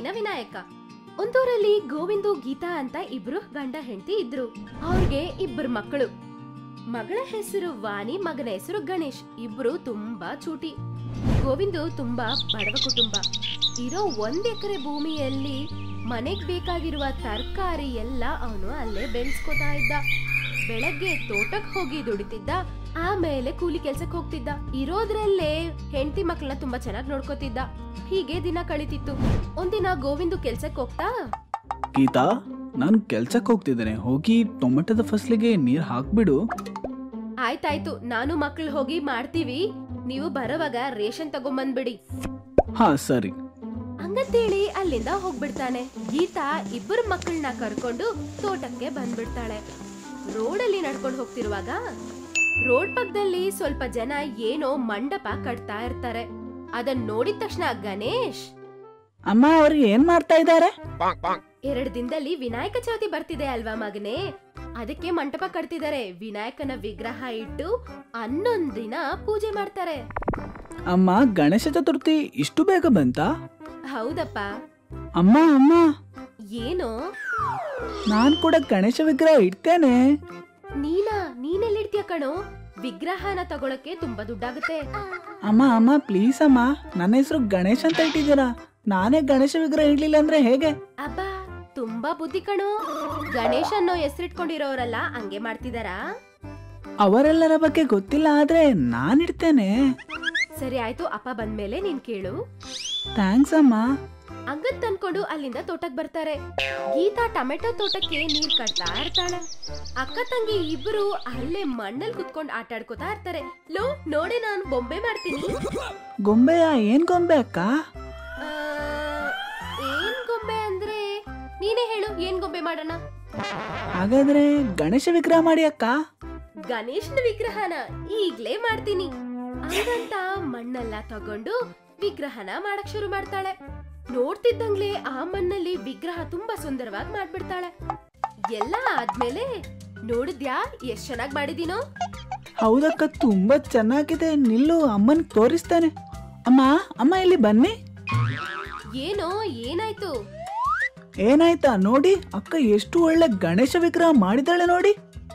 ವಿಘ್ನ ವಿನಾಯಕ ಒಂದೂರಲ್ಲಿ ಗೋವಿಂದು ಗೀತಾ ಅಂತ ಇಬ್ರು ಗಂಡ ಹೆಂಡತಿ ಇದ್ರು ಅವ್ರಿಗೆ ಇಬ್ಬರು ಮಕ್ಕಳು ಮಗಳ ಹೆಸರು ವಾಣಿ ಮಗನ ಹೆಸರು ಗಣೇಶ್ ಇಬ್ರು ತುಂಬಾ ಚೂಟಿ ಗೋವಿಂದು ತುಂಬಾ ಬಡವ ಕುಟುಂಬ ಇರೋ ಒಂದ್ ಎಕರೆ ಭೂಮಿಯಲ್ಲಿ ಮನೆಗ್ ಬೇಕಾಗಿರುವ ತರಕಾರಿ ಎಲ್ಲ ಅವನು ಅಲ್ಲೇ ಬೆಳೆಸ್ಕೊತಾ ಇದ್ದ ಬೆಳಗ್ಗೆ ತೋಟಕ್ ಹೋಗಿ ದುಡಿತಿದ್ದ ಆಮೇಲೆ ಕೂಲಿ ಕೆಲ್ಸಕ್ ಹೋಗ್ತಿದ್ದ ಇರೋದ್ರಲ್ಲೇ ಹೆಂಡತಿ ಮಕ್ಕಳನ್ನ ತುಂಬಾ ಚೆನ್ನಾಗಿ ನೋಡ್ಕೋತಿದ್ದ ಹೀಗೆ ದಿನ ಕಳೀತಿತ್ತು ಒಂದಿನ ಗೋವಿಂದು ಕೆಲ್ಸಕ್ ಹೋಗ್ತಾ ಗೀತಾ ನಾನು ಕೆಲ್ಸಕ್ಕೆ ಹೋಗ್ತಿದ್ದೇನೆ ಹೋಗಿ ಟೊಮೆಟೊದ ಫಸಲಿಗೆ ನೀರು ಹಾಕ್ಬಿಡು ಆಯ್ತಾಯ್ತು ನಾನು ಮಕ್ಳು ಹೋಗಿ ಮಾಡ್ತೀವಿ ನೀವು ಬರೋವಾಗ ರೇಷನ್ ತಗೊಂಬಂದ್ಬಿಡಿ ಹಾ ಸರಿ ಹಂಗಂತೇಳಿ ಅಲ್ಲಿಂದ ಹೋಗ್ಬಿಡ್ತಾನೆ ಗೀತಾ ಇಬ್ಬರು ಮಕ್ಕಳನ್ನ ಕರ್ಕೊಂಡು ತೋಟಕ್ಕೆ ಬಂದ್ಬಿಡ್ತಾಳೆ ರೋಡಲ್ಲಿ ನಡ್ಕೊಂಡು ಹೋಗ್ತಿರುವಾಗ ರೋಡ್ ಪಕ್ಕದಲ್ಲಿ ಸ್ವಲ್ಪ ಜನ ಏನೋ ಮಂಡಪ ಕಟ್ತಾ ಇರ್ತಾರೆ ಅದನ್ನ ನೋಡಿದ ತಕ್ಷಣ ಗಣೇಶ್ ಅಮ್ಮ ಅವ್ರು ಏನ್ ಮಾಡ್ತಾ ಇದ್ದಾರೆ ಎರಡ್ ದಿನದಲ್ಲಿ ವಿನಾಯಕ ಚೌತಿ ಬರ್ತಿದೆ ಅಲ್ವಾ ಮಗನೇ ಅದಕ್ಕೆ ಮಂಟಪ ಕಟ್ತಿದ್ದಾರೆ ವಿನಾಯಕನ ವಿಗ್ರಹ ಇಟ್ಟು ಹನ್ನೊಂದ್ ದಿನ ಪೂಜೆ ಮಾಡ್ತಾರೆ ಅಮ್ಮ ಗಣೇಶ ಚತುರ್ಥಿ ಇಷ್ಟು ಬೇಗ ಬಂತಾ ಹೌದಪ್ಪ ಅಮ್ಮ ಅಮ್ಮ ಏನೋ ನಾನ್ ಕೂಡ ಗಣೇಶ ವಿಗ್ರಹ ಇಡ್ತೇನೆ ನೀನಾ ನೀನೆಲ್ಲಿಡ್ತೀಯ ಕಣೋ ವಿಗ್ರಹನ ತಗೊಳಕ್ಕೆ ತುಂಬಾ ದುಡ್ಡಾಗುತ್ತೆ ಅಮ್ಮ ಅಮ್ಮ ಪ್ಲೀಸ್ ಅಮ್ಮ ನನ್ನ ಹೆಸರು ಗಣೇಶ್ ಅಂತ ಇಟ್ಟಿದ್ದೀರಾ ನಾನೇ ಗಣೇಶ ವಿಗ್ರಹ ಇಡ್ಲಿಲ್ಲ ಅಂದ್ರೆ ಹೇಗೆ ಅಬ್ಬಾ ತುಂಬಾ ಬುದ್ಧಿ ಕಣೋ ಗಣೇಶ್ ಅನ್ನೋ ಹೆಸರಿಟ್ಕೊಂಡಿರೋರೆಲ್ಲ ಹಂಗೆ ಮಾಡ್ತಿದಾರಾ ಅವರೆಲ್ಲರ ಬಗ್ಗೆ ಗೊತ್ತಿಲ್ಲ ಆದ್ರೆ ನಾನ್ ಇಡ್ತೇನೆ ಸರಿ ಆಯ್ತು ಅಪ್ಪ ಬಂದ್ಮೇಲೆ ನೀನ್ ಕೇಳು ಥ್ಯಾಂಕ್ಸ್ ಅಮ್ಮ ಹಂಗಂತ ಅನ್ಕೊಂಡು ಅಲ್ಲಿಂದ ತೋಟಕ್ ಬರ್ತಾರೆ ಗೀತಾ ಟೊಮೆಟೊ ತೋಟಕ್ಕೆ ನೀರ್ ಕಟ್ತಾ ಇರ್ತಾಳೆ ಅಕ್ಕ ತಂಗಿ ಇಬ್ರು ಅಲ್ಲೇ ಮಣ್ಣಲ್ಲಿ ಕುತ್ಕೊಂಡ್ ಆಟ ಆಡ್ಕೋತಾ ಇರ್ತಾರೆ ಲೋ ನೋಡಿ ನಾನು ಬೊಂಬೆ ಮಾಡ್ತೀನಿ ಗೊಂಬೆಯ ಏನ್ ಗೊಂಬೆ ಅಕ್ಕ ಆ, ಏನ್ ಗೊಂಬೆ ಅಂದ್ರೆ ನೀನೇ ಹೇಳು ಏನ್ ಗೊಂಬೆ ಮಾಡೋಣ ಹಾಗಾದ್ರೆ ಗಣೇಶ ವಿಗ್ರಹ ಮಾಡಿ ಅಕ್ಕ ಗಣೇಶನ ವಿಗ್ರಹನ ಈಗ್ಲೇ ಮಾಡ್ತೀನಿ ಹಂಗಂತ ಮಣ್ಣೆಲ್ಲ ತಗೊಂಡು ವಿಗ್ರಹನ ಮಾಡಕ್ ಶುರು ಮಾಡ್ತಾಳೆ ನೋಡ್ತಿದ್ದಂಗ್ಲೆ ಆ ಮಣ್ಣಲ್ಲಿ ವಿಗ್ರಹ ತುಂಬಾ ಸುಂದರವಾಗಿ ಮಾಡ್ಬಿಡ್ತಾಳೆ ಎಲ್ಲ ಆದ್ಮೇಲೆ ನೋಡಿದ್ಯಾ ಎಷ್ಟ್ ಚೆನ್ನಾಗ್ ಮಾಡಿದೀನೋ ಹೌದಕ್ಕ ತುಂಬಾ ಚೆನ್ನಾಗಿದೆ ನಿಲ್ಲು ಅಮ್ಮನ್ ತೋರಿಸ್ತಾನೆ ಅಮ್ಮ ಅಮ್ಮ ಇಲ್ಲಿ ಬನ್ನಿ ಏನೋ ಏನಾಯ್ತು ಏನಾಯ್ತಾ ನೋಡಿ ಅಕ್ಕ ಎಷ್ಟು ಒಳ್ಳೆ ಗಣೇಶ ವಿಗ್ರಹ ಮಾಡಿದಾಳೆ ನೋಡಿ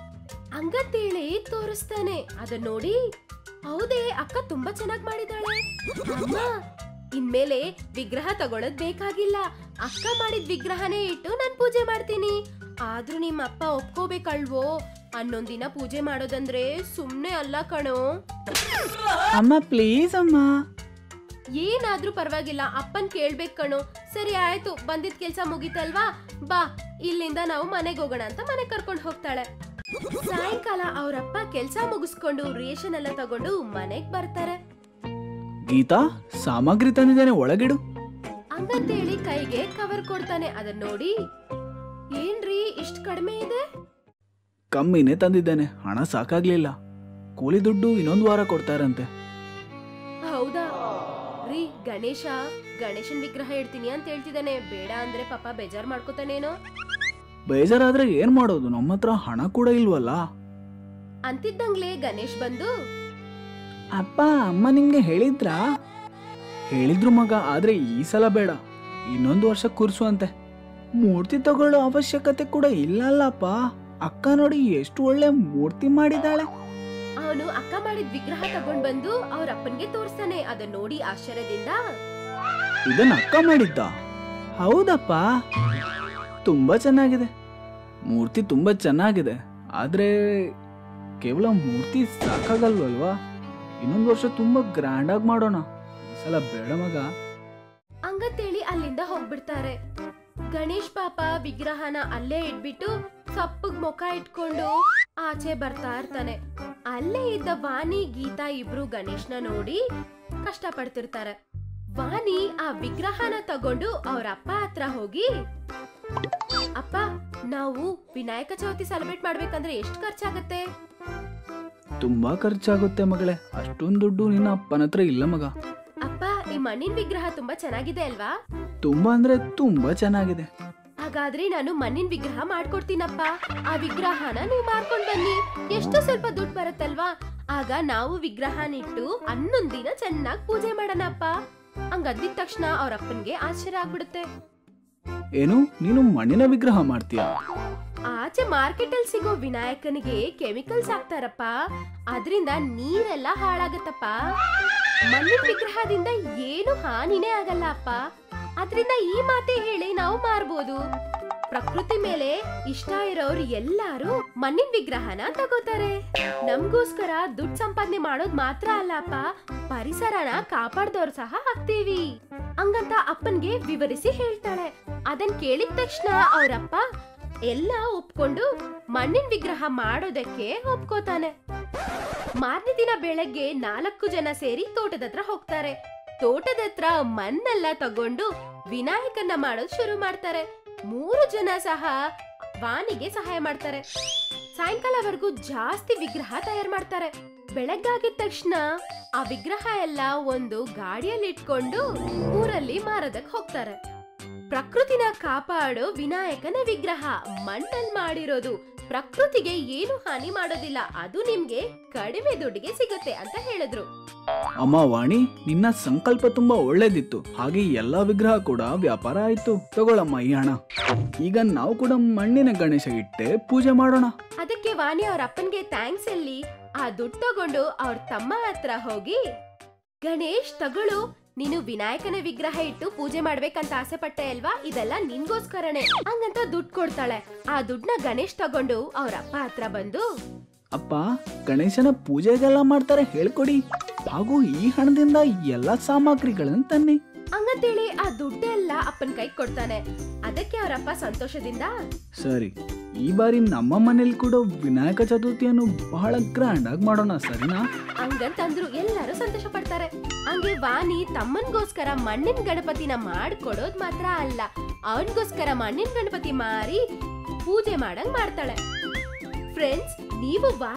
ಹಂಗಂತೇಳಿ ತೋರಿಸ್ತಾನೆ ಅದನ್ನ ನೋಡಿ ಹೌದೇ ಅಕ್ಕ ತುಂಬಾ ಚೆನ್ನಾಗ್ ಮಾಡಿದಾಳೆ ಅಮ್ಮ ಇನ್ಮೇಲೆ ವಿಗ್ರಹ ತಗೊಳದ್ ಬೇಕಾಗಿಲ್ಲ ಅಕ್ಕ ಮಾಡಿದ ವಿಗ್ರಹನೇ ಇಟ್ಟು ನಾನ್ ಪೂಜೆ ಮಾಡ್ತೀನಿ ಆದ್ರೂ ನಿಮ್ಮ ಅಪ್ಪ ಒಪ್ಕೋಬೇಕಲ್ವೋ ಹನ್ನೊಂದ್ ದಿನ ಪೂಜೆ ಮಾಡೋದಂದ್ರೆ ಸುಮ್ನೆ ಅಲ್ಲ ಕಣೋ ಅಮ್ಮ ಪ್ಲೀಸ್ ಅಮ್ಮ ಏನಾದ್ರೂ ಪರವಾಗಿಲ್ಲ ಅಪ್ಪನ್ ಕೇಳ್ಬೇಕ್ ಕಣೋ ಸರಿ ಆಯ್ತು ಬಂದಿದ್ ಕೆಲ್ಸ ಮುಗೀತಲ್ವಾ ಬಾ ಇಲ್ಲಿಂದ ನಾವು ಮನೆಗೆ ಹೋಗೋಣ ಅಂತ ಮನೆ ಕರ್ಕೊಂಡು ಹೋಗ್ತಾಳೆ ಸಾಯಂಕಾಲ ಅವರಪ್ಪ ಕೆಲ್ಸ ಮುಗಿಸ್ಕೊಂಡು ರೇಷನ್ ಎಲ್ಲ ತಗೊಂಡು ಮನೆಗ್ ಬರ್ತಾರೆ ಗೀತಾ ಸಾಮಗ್ರಿ ತಂದಿದ್ದೇನೆ ಒಳಗಿಡು ಹಂಗಂತೇಳಿ ಕೈಗೆ ಕವರ್ ಕೊಡ್ತಾನೆ ಅದನ್ನ ನೋಡಿ ಏನ್ರಿ ಇಷ್ಟ್ ಕಡಿಮೆ ಇದೆ ಕಮ್ಮಿನೇ ತಂದಿದ್ದೇನೆ ಹಣ ಸಾಕಾಗ್ಲಿಲ್ಲ ಕೂಲಿ ದುಡ್ಡು ಇನ್ನೊಂದು ವಾರ ಕೊಡ್ತಾರಂತೆ ಹೌದಾ ರೀ ಗಣೇಶ ಗಣೇಶನ್ ವಿಗ್ರಹ ಇಡ್ತೀನಿ ಅಂತ ಹೇಳ್ತಿದ್ದಾನೆ ಬೇಡ ಅಂದ್ರೆ ಪಾಪ ಬೇಜಾರ್ ಮಾಡ್ಕೋತಾನೇನೋ ಬೇಜಾರಾದ್ರೆ ಏನ್ ಮಾಡೋದು ನಮ್ಮ ಹತ್ರ ಹಣ ಕೂಡ ಇಲ್ವಲ್ಲ ಅಂತಿದ್ದಂಗ್ಲೇ ಗಣೇಶ್ ಬಂದು ಅಪ್ಪ ಅಮ್ಮ ನಿಂಗೆ ಹೇಳಿದ್ರಾ ಹೇಳಿದ್ರು ಮಗ ಆದ್ರೆ ಈ ಸಲ ಬೇಡ ಇನ್ನೊಂದು ವರ್ಷ ಕೂರ್ಸುವಂತೆ ಮೂರ್ತಿ ತಗೊಳ್ಳೋ ಅವಶ್ಯಕತೆ ಕೂಡ ಇಲ್ಲಲ್ಲಪ್ಪ ಅಕ್ಕ ನೋಡಿ ಎಷ್ಟು ಒಳ್ಳೆ ಮೂರ್ತಿ ಮಾಡಿದಾಳೆ ಅವನು ಅಕ್ಕ ಮಾಡಿದ ವಿಗ್ರಹ ತಗೊಂಡ್ ಬಂದು ಅವ್ರ ಅಪ್ಪನ್ಗೆ ತೋರಿಸ್ತಾನೆ ಅದನ್ನ ನೋಡಿ ಆಶ್ಚರ್ಯದಿಂದ ಇದನ್ನ ಅಕ್ಕ ಮಾಡಿದ್ದ ಹೌದಪ್ಪ ತುಂಬಾ ಚೆನ್ನಾಗಿದೆ ಮೂರ್ತಿ ತುಂಬಾ ಚೆನ್ನಾಗಿದೆ ಆದ್ರೆ ಕೇವಲ ಮೂರ್ತಿ ಸಾಕಾಗಲ್ವಲ್ವಾ ಇನ್ನೊಂದು ವರ್ಷ ತುಂಬಾ ಗ್ರ್ಯಾಂಡ್ ಆಗಿ ಮಾಡೋಣ ಈ ಸಲ ಬೇಡ ಮಗ ಹಂಗಂತೇಳಿ ಅಲ್ಲಿಂದ ಹೋಗ್ಬಿಡ್ತಾರೆ ಗಣೇಶ್ ಪಾಪ ವಿಗ್ರಹನ ಅಲ್ಲೇ ಇಟ್ಬಿಟ್ಟು ಸಪ್ಪಗ್ ಮುಖ ಇಟ್ಕೊಂಡು ಆಚೆ ಬರ್ತಾ ಇರ್ತಾನೆ ಅಲ್ಲೇ ಇದ್ದ ವಾಣಿ ಗೀತಾ ಇಬ್ರು ಗಣೇಶ್ನ ನೋಡಿ ಕಷ್ಟ ಪಡ್ತಿರ್ತಾರೆ ವಾಣಿ ಆ ವಿಗ್ರಹನ ತಗೊಂಡು ಅವ್ರ ಅಪ್ಪ ಹತ್ರ ಹೋಗಿ ಅಪ್ಪ ನಾವು ವಿನಾಯಕ ಚೌತಿ ಸೆಲೆಬ್ರೇಟ್ ಮಾಡ್ಬೇಕಂದ್ರೆ ಎಷ್ಟು ಖರ್ಚಾಗತ್ತೆ ತುಂಬಾ ಖರ್ಚಾಗುತ್ತೆ ಮಗಳೇ ಅಷ್ಟೊಂದು ದುಡ್ಡು ನಿನ್ನ ಅಪ್ಪನ ಹತ್ರ ಇಲ್ಲ ಮಗ ಅಪ್ಪ ಈ ಮಣ್ಣಿನ ವಿಗ್ರಹ ತುಂಬಾ ಚೆನ್ನಾಗಿದೆ ಅಲ್ವಾ ತುಂಬಾ ಅಂದ್ರೆ ತುಂಬಾ ಚೆನ್ನಾಗಿದೆ ಹಾಗಾದ್ರೆ ನಾನು ಮಣ್ಣಿನ ವಿಗ್ರಹ ಮಾಡ್ಕೊಡ್ತೀನಪ್ಪ ಆ ವಿಗ್ರಹನ ನೀವು ಮಾರ್ಕೊಂಡ್ ಬನ್ನಿ ಎಷ್ಟು ಸ್ವಲ್ಪ ದುಡ್ಡು ಬರುತ್ತಲ್ವಾ ಆಗ ನಾವು ವಿಗ್ರಹನಿಟ್ಟು ಹನ್ನೊಂದ್ ದಿನ ಚೆನ್ನಾಗಿ ಪೂಜೆ ಮಾಡೋಣಪ್ಪ ಹಂಗಂದಿದ ತಕ್ಷಣ ಅವ್ರ ಅಪ್ಪನ್ಗೆ ಆಶ್ಚರ್ಯ ಆಗ್ಬಿಡುತ್ತೆ ಏನು ನೀನು ಮಣ್ಣಿನ ವಿಗ್ರಹ ಮಾಡ್ತೀಯಾ ಆಚೆ ಮಾರ್ಕೆಟ್ ಅಲ್ಲಿ ಸಿಗೋ ವಿನಾಯಕನಿಗೆ ಕೆಮಿಕಲ್ಸ್ ಹಾಕ್ತಾರಪ್ಪ ಅದರಿಂದ ನೀರೆಲ್ಲ ಹಾಳಾಗತ್ತಪ್ಪ ಮಣ್ಣಿನ ವಿಗ್ರಹದಿಂದ ಏನು ಹಾನಿನೇ ಆಗಲ್ಲ ಅಪ್ಪ ಅದ್ರಿಂದ ಈ ಮಾತೆ ಹೇಳಿ ನಾವು ಮಾರ್ಬೋದು ಪ್ರಕೃತಿ ಮೇಲೆ ಇಷ್ಟ ಇರೋರು ಎಲ್ಲಾರು ಮಣ್ಣಿನ ವಿಗ್ರಹನ ತಗೋತಾರೆ ನಮ್ಗೋಸ್ಕರ ದುಡ್ಡು ಸಂಪಾದನೆ ಮಾಡೋದ್ ಮಾತ್ರ ಅಲ್ಲಪ್ಪ ಪರಿಸರನ ಕಾಪಾಡ್ದವ್ರು ಸಹ ಆಗ್ತೀವಿ ಹಂಗಂತ ಅಪ್ಪನ್ಗೆ ವಿವರಿಸಿ ಹೇಳ್ತಾಳೆ ಅದನ್ ಕೇಳಿದ ತಕ್ಷಣ ಅವರಪ್ಪ ಎಲ್ಲ ಒಪ್ಕೊಂಡು ಮಣ್ಣಿನ ವಿಗ್ರಹ ಮಾಡೋದಕ್ಕೆ ಒಪ್ಕೋತಾನೆ ಮಾರನೇ ದಿನ ಬೆಳಗ್ಗೆ ನಾಲ್ಕು ಜನ ಸೇರಿ ತೋಟದ ಹತ್ರ ಹೋಗ್ತಾರೆ ತೋಟದ ಹತ್ರ ಮಣ್ಣೆಲ್ಲ ತಗೊಂಡು ವಿನಾಯಕನ್ನ ಮಾಡೋದು ಶುರು ಮಾಡ್ತಾರೆ ಮೂರು ಜನ ಸಹ ವಾನಿಗೆ ಸಹಾಯ ಮಾಡ್ತಾರೆ ಸಾಯಂಕಾಲವರೆಗೂ ಜಾಸ್ತಿ ವಿಗ್ರಹ ತಯಾರು ಮಾಡ್ತಾರೆ ಬೆಳಗ್ಗಾಗಿದ ತಕ್ಷಣ ಆ ವಿಗ್ರಹ ಎಲ್ಲ ಒಂದು ಗಾಡಿಯಲ್ಲಿ ಇಟ್ಕೊಂಡು ಊರಲ್ಲಿ ಮಾರೋದಕ್ ಹೋಗ್ತಾರೆ ಪ್ರಕೃತಿನ ಕಾಪಾಡೋ ವಿನಾಯಕನ ವಿಗ್ರಹ ಮಣ್ಣಲ್ಲಿ ಮಾಡಿರೋದು ಪ್ರಕೃತಿಗೆ ಏನು ಹಾನಿ ಮಾಡೋದಿಲ್ಲ ಅದು ನಿಮ್ಗೆ ಕಡಿಮೆ ದುಡ್ಡಿಗೆ ಸಿಗುತ್ತೆ ಅಂತ ಹೇಳಿದ್ರು ಅಮ್ಮ ವಾಣಿ ನಿನ್ನ ಸಂಕಲ್ಪ ತುಂಬಾ ಒಳ್ಳೇದಿತ್ತು ಹಾಗೆ ಎಲ್ಲಾ ವಿಗ್ರಹ ಕೂಡ ವ್ಯಾಪಾರ ಆಯ್ತು ತಗೊಳಮ್ಮ ಈ ಹಣ ಈಗ ನಾವು ಕೂಡ ಮಣ್ಣಿನ ಗಣೇಶ ಇಟ್ಟೆ ಪೂಜೆ ಮಾಡೋಣ ಅದಕ್ಕೆ ವಾಣಿ ಅವ್ರ ಅಪ್ಪನ್ಗೆ ಥ್ಯಾಂಕ್ಸ್ ಅಲ್ಲಿ ಆ ದುಡ್ಡು ತಗೊಂಡು ಅವ್ರ ತಮ್ಮ ಹತ್ರ ಹೋಗಿ ಗಣೇಶ್ ತಗೊಳು ನೀನು ವಿನಾಯಕನ ವಿಗ್ರಹ ಇಟ್ಟು ಪೂಜೆ ಮಾಡ್ಬೇಕಂತ ಆಸೆ ಪಟ್ಟೆ ಅಲ್ವಾ ಇದೆಲ್ಲ ನಿನ್ಗೋಸ್ಕರನೇ ಹಂಗಂತ ದುಡ್ಡು ಕೊಡ್ತಾಳೆ ಆ ದುಡ್ಡನ್ನ ಗಣೇಶ್ ತಗೊಂಡು ಅವ್ರ ಅಪ್ಪ ಹತ್ರ ಬಂದು ಅಪ್ಪ ಗಣೇಶನ ಪೂಜೆಗೆಲ್ಲ ಮಾಡ್ತಾರೆ ಹೇಳ್ಕೊಡಿ ಹಾಗೂ ಈ ಹಣದಿಂದ ಎಲ್ಲಾ ಸಾಮಗ್ರಿಗಳನ್ನು ತನ್ನಿ ಹಂಗಂತೇಳಿ ಆ ದುಡ್ಡೆಲ್ಲ ಅಪ್ಪನ ಕೈ ಕೊಡ್ತಾನೆ ಅದಕ್ಕೆ ಅವರಪ್ಪ ಸಂತೋಷದಿಂದ ಸರಿ ಈ ಬಾರಿ ನಮ್ಮ ಮನೇಲಿ ಕೂಡ ವಿನಾಯಕ ಚತುರ್ಥಿಯನ್ನು ಬಹಳ ಗ್ರ್ಯಾಂಡ್ ಆಗಿ ಮಾಡೋಣ ಸರಿನಾ ಹಂಗಂತಂದ್ರು ಎಲ್ಲರೂ ಸಂತೋಷ ಪಡ್ತಾರೆ ಹಂಗೆ ವಾಣಿ ತಮ್ಮನ್ಗೋಸ್ಕರ ಮಣ್ಣಿನ ಗಣಪತಿನ ಮಾಡ್ಕೊಡೋದ್ ಮಾತ್ರ ಅಲ್ಲ ಅವನ್ಗೋಸ್ಕರ ಮಣ್ಣಿನ ಗಣಪತಿ ಮಾರಿ ಪೂಜೆ ಮಾಡಂಗ್ ಮಾಡ್ತಾಳೆ ಫ್ರೆಂಡ್ಸ್ ನೀವು ವಾ